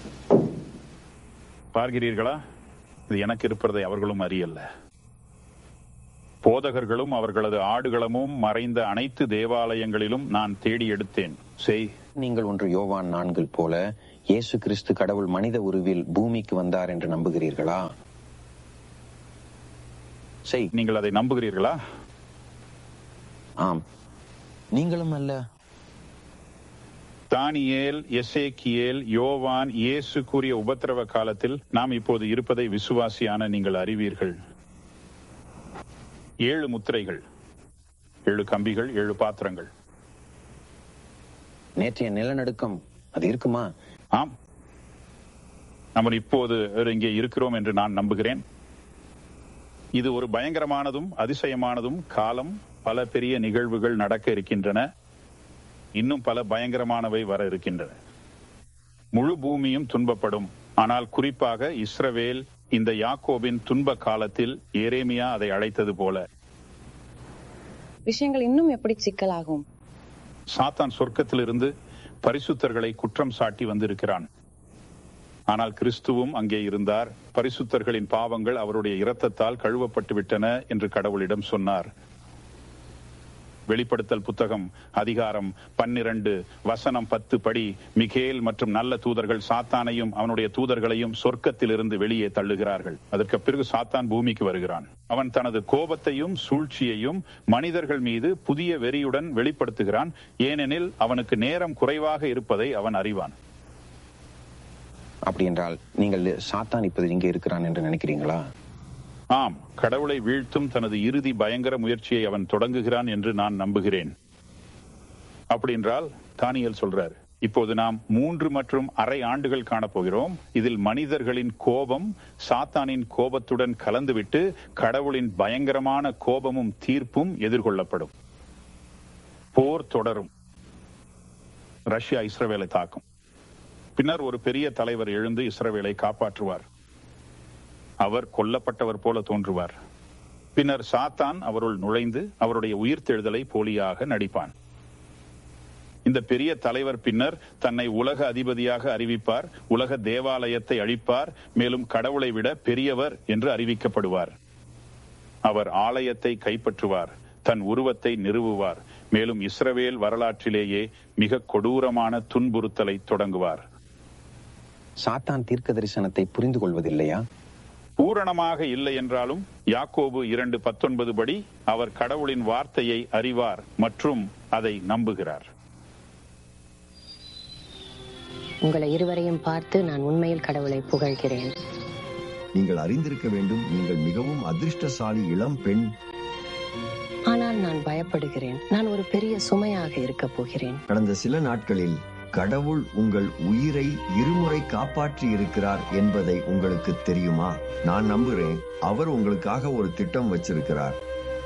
பார்க்கிறீர்களா இது எனக்கு இருப்பதை அவர்களும் அறியல்ல போதகர்களும் அவர்களது ஆடுகளமும் மறைந்த அனைத்து தேவாலயங்களிலும் நான் தேடி எடுத்தேன் செய் நீங்கள் ஒன்று யோவான் நான்கில் போல இயேசு கிறிஸ்து கடவுள் மனித உருவில் பூமிக்கு வந்தார் என்று நம்புகிறீர்களா செய் நீங்கள் அதை நம்புகிறீர்களா ஆம் நீங்களும் அல்ல தானியேல் எசேக்கியேல் யோவான் இயேசு கூறிய உபத்திரவ காலத்தில் நாம் இப்போது இருப்பதை விசுவாசியான நீங்கள் அறிவீர்கள் ஏழு முத்திரைகள் ஏழு கம்பிகள் ஏழு பாத்திரங்கள் நேற்றைய நிலநடுக்கம் அது இருக்குமா ஆம் நம்ம இப்போது இங்கே இருக்கிறோம் என்று நான் நம்புகிறேன் இது ஒரு பயங்கரமானதும் அதிசயமானதும் காலம் பல பெரிய நிகழ்வுகள் நடக்க இருக்கின்றன இன்னும் பல பயங்கரமானவை வர இருக்கின்றன முழு பூமியும் துன்பப்படும் ஆனால் குறிப்பாக இஸ்ரவேல் இந்த யாக்கோபின் துன்ப காலத்தில் எரேமியா அதை அழைத்தது போல விஷயங்கள் இன்னும் எப்படி சிக்கலாகும் சாத்தான் சொர்க்கத்திலிருந்து பரிசுத்தர்களை குற்றம் சாட்டி வந்திருக்கிறான் ஆனால் கிறிஸ்துவும் அங்கே இருந்தார் பரிசுத்தர்களின் பாவங்கள் அவருடைய இரத்தத்தால் கழுவப்பட்டு விட்டன என்று கடவுளிடம் சொன்னார் வெளிப்படுத்தல் புத்தகம் அதிகாரம் பன்னிரண்டு வசனம் பத்து படி மிகேல் மற்றும் நல்ல தூதர்கள் சாத்தானையும் அவனுடைய தூதர்களையும் சொர்க்கத்திலிருந்து வெளியே தள்ளுகிறார்கள் அதற்கு பிறகு சாத்தான் பூமிக்கு வருகிறான் அவன் தனது கோபத்தையும் சூழ்ச்சியையும் மனிதர்கள் மீது புதிய வெறியுடன் வெளிப்படுத்துகிறான் ஏனெனில் அவனுக்கு நேரம் குறைவாக இருப்பதை அவன் அறிவான் அப்படி என்றால் நீங்கள் சாத்தான் இப்போது இங்கே இருக்கிறான் என்று நினைக்கிறீங்களா ஆம் கடவுளை வீழ்த்தும் தனது இறுதி பயங்கர முயற்சியை அவன் தொடங்குகிறான் என்று நான் நம்புகிறேன் அப்படி என்றால் தானியல் சொல்றார் இப்போது நாம் மூன்று மற்றும் அரை ஆண்டுகள் காணப்போகிறோம் இதில் மனிதர்களின் கோபம் சாத்தானின் கோபத்துடன் கலந்துவிட்டு கடவுளின் பயங்கரமான கோபமும் தீர்ப்பும் எதிர்கொள்ளப்படும் போர் தொடரும் ரஷ்யா இஸ்ரவேலை தாக்கும் பின்னர் ஒரு பெரிய தலைவர் எழுந்து இஸ்ரவேலை காப்பாற்றுவார் அவர் கொல்லப்பட்டவர் போல தோன்றுவார் பின்னர் சாத்தான் அவருள் நுழைந்து அவருடைய உயிர்த்தெழுதலை போலியாக நடிப்பான் இந்த பெரிய தலைவர் பின்னர் தன்னை உலக அதிபதியாக அறிவிப்பார் உலக தேவாலயத்தை அழிப்பார் மேலும் கடவுளை விட பெரியவர் என்று அறிவிக்கப்படுவார் அவர் ஆலயத்தை கைப்பற்றுவார் தன் உருவத்தை நிறுவுவார் மேலும் இஸ்ரவேல் வரலாற்றிலேயே மிக கொடூரமான துன்புறுத்தலை தொடங்குவார் சாத்தான் தீர்க்க தரிசனத்தை புரிந்து கொள்வதில்லையா பூரணமாக இல்லை என்றாலும் யாக்கோபு இரண்டு பத்தொன்பது படி அவர் கடவுளின் வார்த்தையை அறிவார் மற்றும் அதை நம்புகிறார் உங்களை இருவரையும் பார்த்து நான் உண்மையில் கடவுளை புகழ்கிறேன் நீங்கள் அறிந்திருக்க வேண்டும் நீங்கள் மிகவும் அதிர்ஷ்டசாலி இளம் பெண் ஆனால் நான் பயப்படுகிறேன் நான் ஒரு பெரிய சுமையாக இருக்கப் போகிறேன் கடந்த சில நாட்களில் கடவுள் உங்கள் உயிரை இருமுறை காப்பாற்றி இருக்கிறார் என்பதை உங்களுக்கு தெரியுமா நான் நம்புகிறேன் அவர் உங்களுக்காக ஒரு திட்டம் வச்சிருக்கிறார்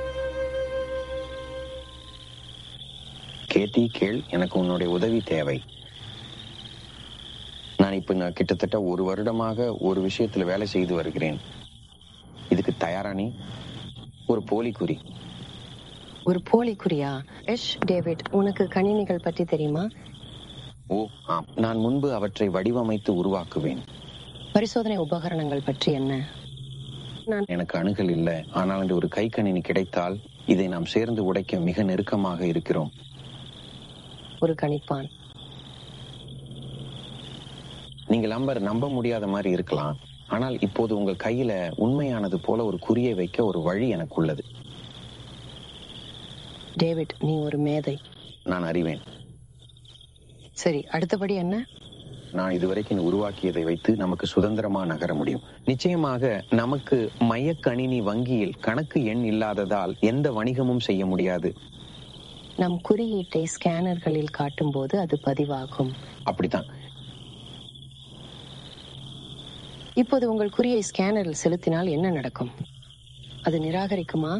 கேத்தி கேள் எனக்கு உன்னுடைய உதவி தேவை நான் இப்ப நான் கிட்டத்தட்ட ஒரு வருடமாக ஒரு விஷயத்துல வேலை செய்து வருகிறேன் இதுக்கு தயாரா நீ ஒரு போலி குறி ஒரு போலி குறியா எஷ் டேவிட் உனக்கு கணினிகள் பற்றி தெரியுமா ஓ ஆம் நான் முன்பு அவற்றை வடிவமைத்து உருவாக்குவேன் பரிசோதனை உபகரணங்கள் பற்றி என்ன நான் எனக்கு அணுகல் இல்லை ஆனால் அந்த ஒரு கைக்கணினி கிடைத்தால் இதை நாம் சேர்ந்து உடைக்க மிக நெருக்கமாக இருக்கிறோம் ஒரு கணிப்பான் நீங்கள் நம்பர் நம்ப முடியாத மாதிரி இருக்கலாம் ஆனால் இப்போது உங்கள் கையில உண்மையானது போல ஒரு குறியை வைக்க ஒரு வழி எனக்கு உள்ளது டேவிட் நீ ஒரு மேதை நான் அறிவேன் சரி அடுத்தபடி என்ன நான் இதுவரைக்கும் உருவாக்கியதை வைத்து நமக்கு சுதந்திரமா நகர முடியும் நிச்சயமாக நமக்கு மையக்கணினி வங்கியில் கணக்கு எண் இல்லாததால் எந்த வணிகமும் செய்ய முடியாது நம் குறியீட்டை ஸ்கேனர்களில் காட்டும்போது அது பதிவாகும் அப்படித்தான் இப்போது உங்கள் குறியை ஸ்கேனரில் செலுத்தினால் என்ன நடக்கும் அது நிராகரிக்குமா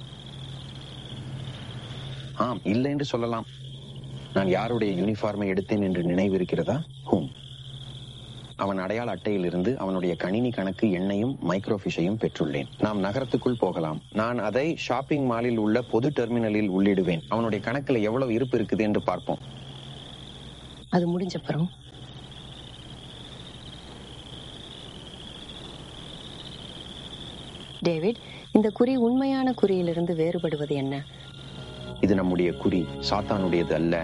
ஆம் இல்லை என்று சொல்லலாம் நான் யாருடைய யூனிஃபார்மை எடுத்தேன் என்று நினைவிருக்கிறதா ஹூம் அவன் அடையாள அட்டையிலிருந்து அவனுடைய கணினி கணக்கு எண்ணையும் மைக்ரோஃபிஷையும் பெற்றுள்ளேன் நாம் நகரத்துக்குள் போகலாம் நான் அதை ஷாப்பிங் மாலில் உள்ள பொது டெர்மினலில் உள்ளிடுவேன் அவனுடைய கணக்குல எவ்வளவு இருப்பு இருக்குது என்று பார்ப்போம் அது முடிஞ்சப்புறம் டேவிட் இந்த குறி உண்மையான குறியிலிருந்து வேறுபடுவது என்ன இது நம்முடைய குறி சாத்தானுடையது அல்ல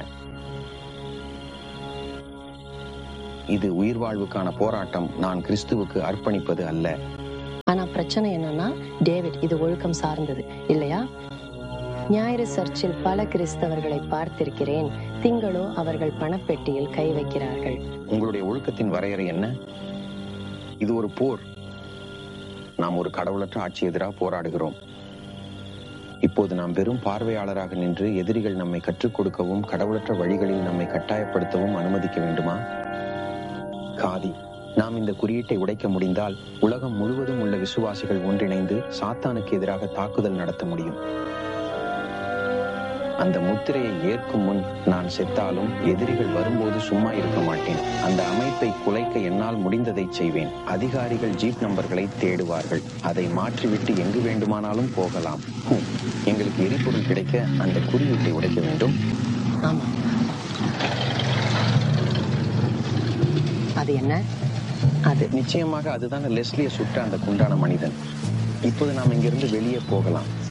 இது உயிர் வாழ்வுக்கான போராட்டம் நான் கிறிஸ்துவுக்கு அர்ப்பணிப்பது அல்ல ஆனா பிரச்சனை என்னன்னா டேவிட் இது ஒழுக்கம் சார்ந்தது இல்லையா ஞாயிறு சர்ச்சில் பல கிறிஸ்தவர்களை பார்த்திருக்கிறேன் திங்களோ அவர்கள் பணப்பெட்டியில் கை வைக்கிறார்கள் உங்களுடைய ஒழுக்கத்தின் வரையறை என்ன இது ஒரு போர் நாம் ஒரு கடவுளற்ற ஆட்சி எதிராக போராடுகிறோம் இப்போது நாம் வெறும் பார்வையாளராக நின்று எதிரிகள் நம்மை கற்றுக் கொடுக்கவும் கடவுளற்ற வழிகளில் நம்மை கட்டாயப்படுத்தவும் அனுமதிக்க வேண்டுமா காதி நாம் இந்த குறியீட்டை உடைக்க முடிந்தால் உலகம் முழுவதும் உள்ள விசுவாசிகள் ஒன்றிணைந்து சாத்தானுக்கு எதிராக தாக்குதல் நடத்த முடியும் அந்த முத்திரையை ஏற்கும் முன் நான் செத்தாலும் எதிரிகள் வரும்போது சும்மா இருக்க மாட்டேன் அந்த அமைப்பை குலைக்க என்னால் முடிந்ததை செய்வேன் அதிகாரிகள் ஜீப் நம்பர்களை தேடுவார்கள் அதை மாற்றிவிட்டு எங்கு வேண்டுமானாலும் போகலாம் ஹும். எங்களுக்கு எரிபொருள் கிடைக்க அந்த குறியீட்டை உடைக்க வேண்டும் ஆமா அது என்ன அது நிச்சயமாக அதுதான் லெஸ்லியை சுட்ட அந்த குண்டான மனிதன் இப்போது நாம் இங்கிருந்து வெளியே போகலாம்